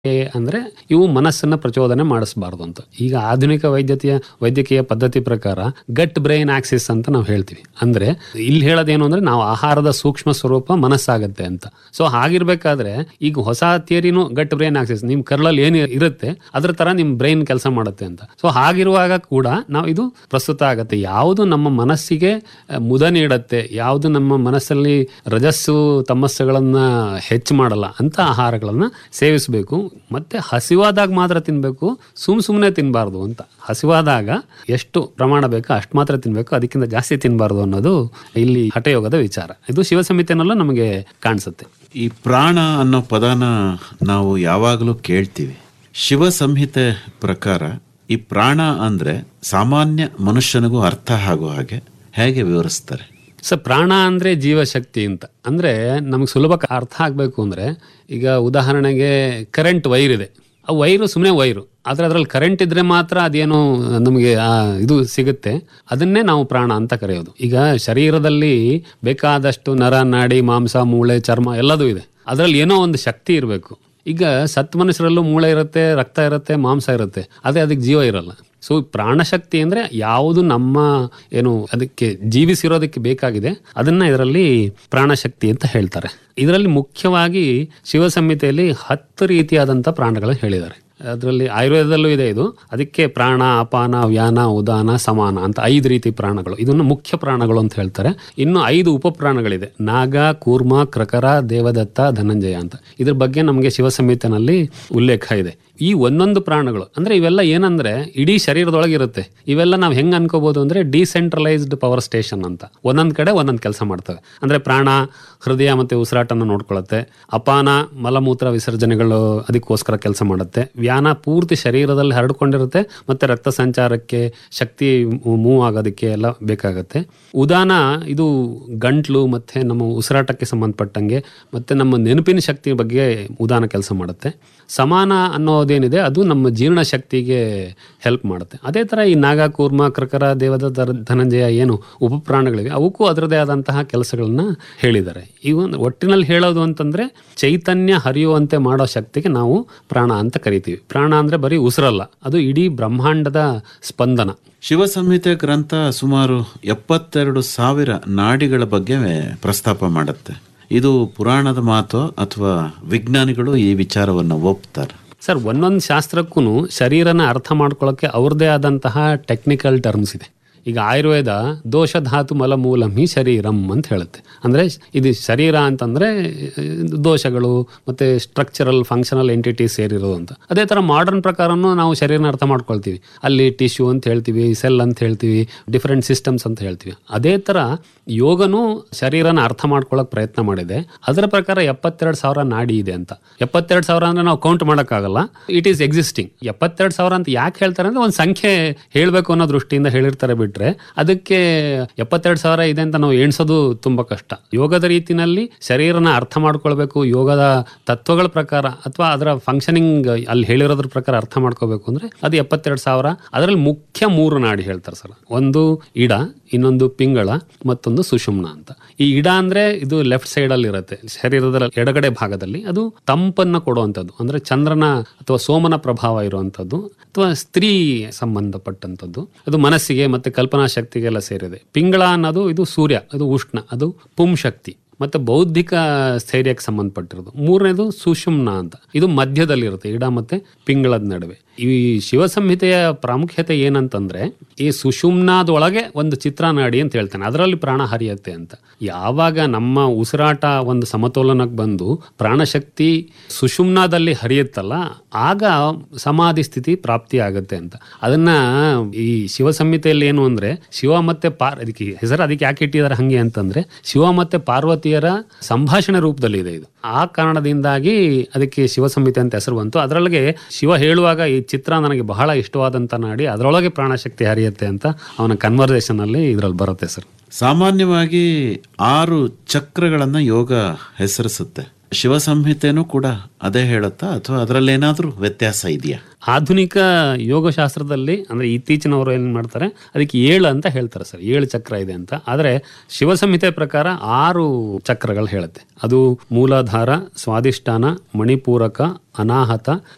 ಅಂದ್ರೆ ಇವು ಮನಸ್ಸನ್ನ ಪ್ರಚೋದನೆ ಮಾಡಿಸಬಾರ್ದು ಅಂತ ಈಗ ಆಧುನಿಕ ವೈದ್ಯಕೀಯ ವೈದ್ಯಕೀಯ ಪದ್ಧತಿ ಪ್ರಕಾರ ಗಟ್ ಬ್ರೈನ್ ಆಕ್ಸಿಸ್ ಅಂತ ನಾವು ಹೇಳ್ತೀವಿ ಅಂದ್ರೆ ಇಲ್ಲಿ ಹೇಳೋದೇನು ಅಂದ್ರೆ ನಾವು ಆಹಾರದ ಸೂಕ್ಷ್ಮ ಸ್ವರೂಪ ಮನಸ್ಸಾಗತ್ತೆ ಅಂತ ಸೊ ಹಾಗಿರ್ಬೇಕಾದ್ರೆ ಈಗ ಹೊಸ ಥಿಯರಿನೂ ಗಟ್ ಬ್ರೈನ್ ಆಕ್ಸಿಸ್ ನಿಮ್ ಕರ್ಳಲ್ಲಿ ಏನು ಇರುತ್ತೆ ಅದ್ರ ತರ ನಿಮ್ ಬ್ರೈನ್ ಕೆಲಸ ಮಾಡುತ್ತೆ ಅಂತ ಸೊ ಹಾಗಿರುವಾಗ ಕೂಡ ನಾವು ಇದು ಪ್ರಸ್ತುತ ಆಗತ್ತೆ ಯಾವುದು ನಮ್ಮ ಮನಸ್ಸಿಗೆ ಆ, ಮುದ ನೀಡತ್ತೆ ಯಾವುದು ನಮ್ಮ ಮನಸ್ಸಲ್ಲಿ ರಜಸ್ಸು ತಮಸ್ಸುಗಳನ್ನ ಹೆಚ್ಚು ಮಾಡಲ್ಲ ಅಂತ ಆಹಾರಗಳನ್ನ ಸೇವಿಸಬೇಕು ಮತ್ತೆ ಹಸಿವಾದಾಗ ಮಾತ್ರ ತಿನ್ಬೇಕು ಸುಮ್ ಸುಮ್ಮನೆ ತಿನ್ನಬಾರ್ದು ಅಂತ ಹಸಿವಾದಾಗ ಎಷ್ಟು ಪ್ರಮಾಣ ಬೇಕೋ ಅಷ್ಟು ಮಾತ್ರ ತಿನ್ಬೇಕು ಅದಕ್ಕಿಂತ ಜಾಸ್ತಿ ತಿನ್ನಬಾರ್ದು ಅನ್ನೋದು ಇಲ್ಲಿ ಹಠಯೋಗದ ವಿಚಾರ ಇದು ಶಿವಸಂಹಿತೆನಲ್ಲೂ ನಮಗೆ ಕಾಣಿಸುತ್ತೆ ಈ ಪ್ರಾಣ ಅನ್ನೋ ಪದನ ನಾವು ಯಾವಾಗಲೂ ಕೇಳ್ತೀವಿ ಶಿವ ಸಂಹಿತೆ ಪ್ರಕಾರ ಈ ಪ್ರಾಣ ಅಂದ್ರೆ ಸಾಮಾನ್ಯ ಮನುಷ್ಯನಿಗೂ ಅರ್ಥ ಆಗೋ ಹಾಗೆ ಹೇಗೆ ವಿವರಿಸ್ತಾರೆ ಸೊ ಪ್ರಾಣ ಅಂದ್ರೆ ಜೀವಶಕ್ತಿ ಅಂತ ಅಂದ್ರೆ ನಮಗೆ ಸುಲಭ ಅರ್ಥ ಆಗಬೇಕು ಅಂದ್ರೆ ಈಗ ಉದಾಹರಣೆಗೆ ಕರೆಂಟ್ ವೈರ್ ಇದೆ ಆ ವೈರು ಸುಮ್ಮನೆ ವೈರು ಆದ್ರೆ ಅದ್ರಲ್ಲಿ ಕರೆಂಟ್ ಇದ್ರೆ ಮಾತ್ರ ಅದೇನು ನಮಗೆ ಆ ಇದು ಸಿಗುತ್ತೆ ಅದನ್ನೇ ನಾವು ಪ್ರಾಣ ಅಂತ ಕರೆಯೋದು ಈಗ ಶರೀರದಲ್ಲಿ ಬೇಕಾದಷ್ಟು ನರ ನಾಡಿ ಮಾಂಸ ಮೂಳೆ ಚರ್ಮ ಎಲ್ಲದೂ ಇದೆ ಅದರಲ್ಲಿ ಏನೋ ಒಂದು ಶಕ್ತಿ ಇರಬೇಕು ಈಗ ಸತ್ ಮನುಷ್ಯರಲ್ಲೂ ಮೂಳೆ ಇರುತ್ತೆ ರಕ್ತ ಇರುತ್ತೆ ಮಾಂಸ ಇರುತ್ತೆ ಅದೇ ಅದಕ್ಕೆ ಜೀವ ಇರಲ್ಲ ಸೊ ಪ್ರಾಣಶಕ್ತಿ ಅಂದ್ರೆ ಯಾವುದು ನಮ್ಮ ಏನು ಅದಕ್ಕೆ ಜೀವಿಸಿರೋದಕ್ಕೆ ಬೇಕಾಗಿದೆ ಅದನ್ನ ಇದರಲ್ಲಿ ಪ್ರಾಣಶಕ್ತಿ ಅಂತ ಹೇಳ್ತಾರೆ ಇದರಲ್ಲಿ ಮುಖ್ಯವಾಗಿ ಶಿವ ಸಂಹಿತೆಯಲ್ಲಿ ಹತ್ತು ರೀತಿಯಾದಂಥ ಪ್ರಾಣಗಳು ಹೇಳಿದ್ದಾರೆ ಅದರಲ್ಲಿ ಆಯುರ್ವೇದದಲ್ಲೂ ಇದೆ ಇದು ಅದಕ್ಕೆ ಪ್ರಾಣ ಅಪಾನ ವ್ಯಾನ ಉದಾನ ಸಮಾನ ಅಂತ ಐದು ರೀತಿ ಪ್ರಾಣಗಳು ಇದನ್ನು ಮುಖ್ಯ ಪ್ರಾಣಗಳು ಅಂತ ಹೇಳ್ತಾರೆ ಇನ್ನು ಐದು ಉಪಪ್ರಾಣಗಳಿದೆ ನಾಗ ಕೂರ್ಮ ಕ್ರಕರ ದೇವದತ್ತ ಧನಂಜಯ ಅಂತ ಇದ್ರ ಬಗ್ಗೆ ನಮಗೆ ಶಿವ ಸಂಹಿತೆನಲ್ಲಿ ಉಲ್ಲೇಖ ಇದೆ ಈ ಒಂದೊಂದು ಪ್ರಾಣಗಳು ಅಂದ್ರೆ ಇವೆಲ್ಲ ಏನಂದ್ರೆ ಇಡೀ ಶರೀರದೊಳಗೆ ಇರುತ್ತೆ ಇವೆಲ್ಲ ನಾವು ಹೆಂಗ್ ಅನ್ಕೋಬಹುದು ಅಂದ್ರೆ ಡಿಸೆಂಟ್ರಲೈಸ್ಡ್ ಪವರ್ ಸ್ಟೇಷನ್ ಅಂತ ಒಂದೊಂದ್ ಕಡೆ ಒಂದೊಂದು ಕೆಲಸ ಮಾಡ್ತವೆ ಅಂದ್ರೆ ಪ್ರಾಣ ಹೃದಯ ಮತ್ತೆ ಉಸಿರಾಟನ ನೋಡ್ಕೊಳ್ಳುತ್ತೆ ಅಪಾನ ಮಲಮೂತ್ರ ವಿಸರ್ಜನೆಗಳು ಅದಕ್ಕೋಸ್ಕರ ಕೆಲಸ ಮಾಡುತ್ತೆ ವ್ಯಾನ ಪೂರ್ತಿ ಶರೀರದಲ್ಲಿ ಹರಡ್ಕೊಂಡಿರುತ್ತೆ ಮತ್ತೆ ರಕ್ತ ಸಂಚಾರಕ್ಕೆ ಶಕ್ತಿ ಮೂವ್ ಆಗೋದಕ್ಕೆ ಎಲ್ಲ ಬೇಕಾಗತ್ತೆ ಉದಾನ ಇದು ಗಂಟ್ಲು ಮತ್ತೆ ನಮ್ಮ ಉಸಿರಾಟಕ್ಕೆ ಸಂಬಂಧಪಟ್ಟಂಗೆ ಮತ್ತೆ ನಮ್ಮ ನೆನಪಿನ ಶಕ್ತಿ ಬಗ್ಗೆ ಉದಾನ ಕೆಲಸ ಮಾಡುತ್ತೆ ಸಮಾನ ಅನ್ನೋದೇನಿದೆ ಅದು ನಮ್ಮ ಜೀರ್ಣ ಶಕ್ತಿಗೆ ಹೆಲ್ಪ್ ಮಾಡುತ್ತೆ ಅದೇ ಥರ ಈ ನಾಗ ಕೂರ್ಮ ಕ್ರಕರ ದೇವದ ಧರ- ಧನಂಜಯ ಏನು ಉಪಪ್ರಾಣಗಳಿವೆ ಅವಕ್ಕೂ ಅದರದೇ ಆದಂತಹ ಕೆಲಸಗಳನ್ನ ಹೇಳಿದ್ದಾರೆ ಈ ಒಂದು ಒಟ್ಟಿನಲ್ಲಿ ಹೇಳೋದು ಅಂತಂದ್ರೆ ಚೈತನ್ಯ ಹರಿಯುವಂತೆ ಮಾಡೋ ಶಕ್ತಿಗೆ ನಾವು ಪ್ರಾಣ ಅಂತ ಕರಿತೀವಿ ಪ್ರಾಣ ಅಂದ್ರೆ ಬರೀ ಉಸಿರಲ್ಲ ಅದು ಇಡೀ ಬ್ರಹ್ಮಾಂಡದ ಸ್ಪಂದನ ಶಿವ ಸಂಹಿತೆ ಗ್ರಂಥ ಸುಮಾರು ಎಪ್ಪತ್ತೆರಡು ಸಾವಿರ ನಾಡಿಗಳ ಬಗ್ಗೆ ಪ್ರಸ್ತಾಪ ಮಾಡುತ್ತೆ ಇದು ಪುರಾಣದ ಮಾತು ಅಥವಾ ವಿಜ್ಞಾನಿಗಳು ಈ ವಿಚಾರವನ್ನು ಒಪ್ತಾರೆ ಸರ್ ಒಂದೊಂದು ಶಾಸ್ತ್ರಕ್ಕೂ ಶರೀರನ ಅರ್ಥ ಮಾಡ್ಕೊಳ್ಳೋಕೆ ಅವ್ರದ್ದೇ ಆದಂತಹ ಟೆಕ್ನಿಕಲ್ ಟರ್ಮ್ಸ್ ಇದೆ ಈಗ ಆಯುರ್ವೇದ ದೋಷ ಧಾತು ಮಲ ಮೂಲಂ ಹಿ ಶರೀರಂ ಅಂತ ಹೇಳುತ್ತೆ ಅಂದ್ರೆ ಇದು ಶರೀರ ಅಂತಂದ್ರೆ ಅಹ್, ದೋಷಗಳು ಮತ್ತೆ ಸ್ಟ್ರಕ್ಚರಲ್ ಫಂಕ್ಷನಲ್ ಎಂಟಿಟಿ ಸೇರಿರೋದು ಅಂತ ಅದೇ ತರ ಮಾಡರ್ನ್ ಪ್ರಕಾರನೂ ನಾವು ಶರೀರನ ಅರ್ಥ ಮಾಡ್ಕೊಳ್ತೀವಿ ಅಲ್ಲಿ ಟಿಶ್ಯೂ ಅಂತ ಹೇಳ್ತೀವಿ ಸೆಲ್ ಅಂತ ಹೇಳ್ತೀವಿ ಡಿಫ್ರೆಂಟ್ ಸಿಸ್ಟಮ್ಸ್ ಅಂತ ಹೇಳ್ತೀವಿ ಅದೇ ತರ ಯೋಗನೂ ಶರೀರನ ಅರ್ಥ ಮಾಡ್ಕೊಳ್ಳೋಕೆ ಪ್ರಯತ್ನ ಮಾಡಿದೆ ಅದರ ಪ್ರಕಾರ ಎಪ್ಪತ್ತೆರಡು ಸಾವಿರ ನಾಡಿ ಇದೆ ಅಂತ ಎಪ್ಪತ್ತೆರಡು ಸಾವಿರ ಅಂದ್ರೆ ನಾವು ಕೌಂಟ್ ಮಾಡೋಕ್ಕಾಗಲ್ಲ ಇಟ್ ಈಸ್ ಎಕ್ಸಿಸ್ಟಿಂಗ್ ಎಪ್ಪತ್ತೆರಡು ಸಾವಿರ ಅಂತ ಯಾಕೆ ಹೇಳ್ತಾರೆ ಅಂದ್ರೆ ಒಂದು ಸಂಖ್ಯೆ ಹೇಳಬೇಕು ಅನ್ನೋ ದೃಷ್ಟಿಯಿಂದ ಹೇಳಿರ್ತಾರೆ ಬಿಟ್ರೆ ಅದಕ್ಕೆ ಎಪ್ಪತ್ತೆರಡು ಸಾವಿರ ಇದೆ ಅಂತ ನಾವು ಎಣಿಸೋದು ತುಂಬಾ ಕಷ್ಟ ಯೋಗದ ರೀತಿನಲ್ಲಿ ಶರೀರನ ಅರ್ಥ ಮಾಡ್ಕೊಳ್ಬೇಕು ಯೋಗದ ತತ್ವಗಳ ಪ್ರಕಾರ ಅಥವಾ ಅದರ ಫಂಕ್ಷನಿಂಗ್ ಅಲ್ಲಿ ಹೇಳಿರೋದ್ರ ಪ್ರಕಾರ ಅರ್ಥ ಮಾಡ್ಕೋಬೇಕು ಅಂದ್ರೆ ಅದು ಎಪ್ಪತ್ತೆರಡು ಸಾವಿರ ಅದರಲ್ಲಿ ಮುಖ್ಯ ಮೂರು ನಾಡಿ ಹೇಳ್ತಾರೆ ಸರ್ ಒಂದು ಇಡ ಇನ್ನೊಂದು ಪಿಂಗಳ ಮತ್ತೊಂದು ಸುಷುಮ್ನ ಅಂತ ಈ ಇಡ ಅಂದ್ರೆ ಇದು ಲೆಫ್ಟ್ ಸೈಡ್ ಅಲ್ಲಿ ಇರುತ್ತೆ ಶರೀರದ ಎಡಗಡೆ ಭಾಗದಲ್ಲಿ ಅದು ತಂಪನ್ನ ಕೊಡುವಂಥದ್ದು ಅಂದ್ರೆ ಚಂದ್ರನ ಅಥವಾ ಸೋಮನ ಪ್ರಭಾವ ಇರುವಂತದ್ದು ಅಥವಾ ಸ್ತ್ರೀ ಸಂಬಂಧಪಟ್ಟಂತದ್ದು ಅದು ಮನಸ್ಸಿಗೆ ಮತ್ತೆ ಕಲ್ಪನಾ ಶಕ್ತಿಗೆಲ್ಲ ಸೇರಿದೆ ಪಿಂಗಳ ಅನ್ನೋದು ಇದು ಸೂರ್ಯ ಅದು ಉಷ್ಣ ಅದು ಪುಂ ಶಕ್ತಿ ಮತ್ತೆ ಬೌದ್ಧಿಕ ಸ್ಥೈರ್ಯಕ್ಕೆ ಸಂಬಂಧಪಟ್ಟಿರೋದು ಮೂರನೇದು ಸುಷುಮ್ನ ಅಂತ ಇದು ಮಧ್ಯದಲ್ಲಿರುತ್ತೆ ಇಡ ಮತ್ತೆ ಪಿಂಗಳದ ನಡುವೆ ಈ ಶಿವ ಸಂಹಿತೆಯ ಪ್ರಾಮುಖ್ಯತೆ ಏನಂತಂದ್ರೆ ಈ ಸುಷುಮ್ನಾದೊಳಗೆ ಒಂದು ಚಿತ್ರನಾಡಿ ಅಂತ ಹೇಳ್ತಾನೆ ಅದರಲ್ಲಿ ಪ್ರಾಣ ಹರಿಯತ್ತೆ ಅಂತ ಯಾವಾಗ ನಮ್ಮ ಉಸಿರಾಟ ಒಂದು ಸಮತೋಲನಕ್ಕೆ ಬಂದು ಪ್ರಾಣಶಕ್ತಿ ಸುಷುಮ್ನಾದಲ್ಲಿ ಹರಿಯುತ್ತಲ್ಲ ಆಗ ಸಮಾಧಿ ಸ್ಥಿತಿ ಪ್ರಾಪ್ತಿ ಆಗುತ್ತೆ ಅಂತ ಅದನ್ನ ಈ ಶಿವ ಸಂಹಿತೆಯಲ್ಲಿ ಏನು ಅಂದ್ರೆ ಶಿವ ಮತ್ತೆ ಪಾರ್ ಅದಕ್ಕೆ ಹೆಸರು ಅದಕ್ಕೆ ಯಾಕೆ ಇಟ್ಟಿದ್ದಾರೆ ಹಂಗೆ ಅಂತಂದ್ರೆ ಶಿವ ಮತ್ತೆ ಪಾರ್ವತಿಯರ ಸಂಭಾಷಣೆ ರೂಪದಲ್ಲಿ ಇದೆ ಇದು ಆ ಕಾರಣದಿಂದಾಗಿ ಅದಕ್ಕೆ ಶಿವ ಸಂಹಿತೆ ಅಂತ ಹೆಸರು ಬಂತು ಅದರೊಳಗೆ ಶಿವ ಹೇಳುವಾಗ ಈ ಚಿತ್ರ ನನಗೆ ಬಹಳ ಇಷ್ಟವಾದಂತ ನಾಡಿ ಅದರೊಳಗೆ ಪ್ರಾಣಶಕ್ತಿ ಹರಿಯುತ್ತೆ ಅಂತ ಅವನ ಕನ್ವರ್ಸೇಷನ್ ಅಲ್ಲಿ ಇದ್ರಲ್ಲಿ ಬರುತ್ತೆ ಸರ್ ಸಾಮಾನ್ಯವಾಗಿ ಆರು ಚಕ್ರಗಳನ್ನ ಯೋಗ ಹೆಸರಿಸುತ್ತೆ ಶಿವ ಸಂಹಿತೆನೂ ಕೂಡ ಅದೇ ಹೇಳುತ್ತಾ ಅಥವಾ ಅದರಲ್ಲೇನಾದ್ರೂ ವ್ಯತ್ಯಾಸ ಇದೆಯಾ ಆಧುನಿಕ ಯೋಗಶಾಸ್ತ್ರದಲ್ಲಿ ಅಂದ್ರೆ ಇತ್ತೀಚಿನವರು ಏನ್ ಮಾಡ್ತಾರೆ ಅದಕ್ಕೆ ಏಳು ಅಂತ ಹೇಳ್ತಾರೆ ಸರ್ ಏಳು ಚಕ್ರ ಇದೆ ಅಂತ ಆದ್ರೆ ಶಿವ ಸಂಹಿತೆ ಪ್ರಕಾರ ಆರು ಚಕ್ರಗಳು ಹೇಳುತ್ತೆ ಅದು ಮೂಲಾಧಾರ ಸ್ವಾದಿಷ್ಠಾನ ಮಣಿಪೂರಕ ಅನಾಹತ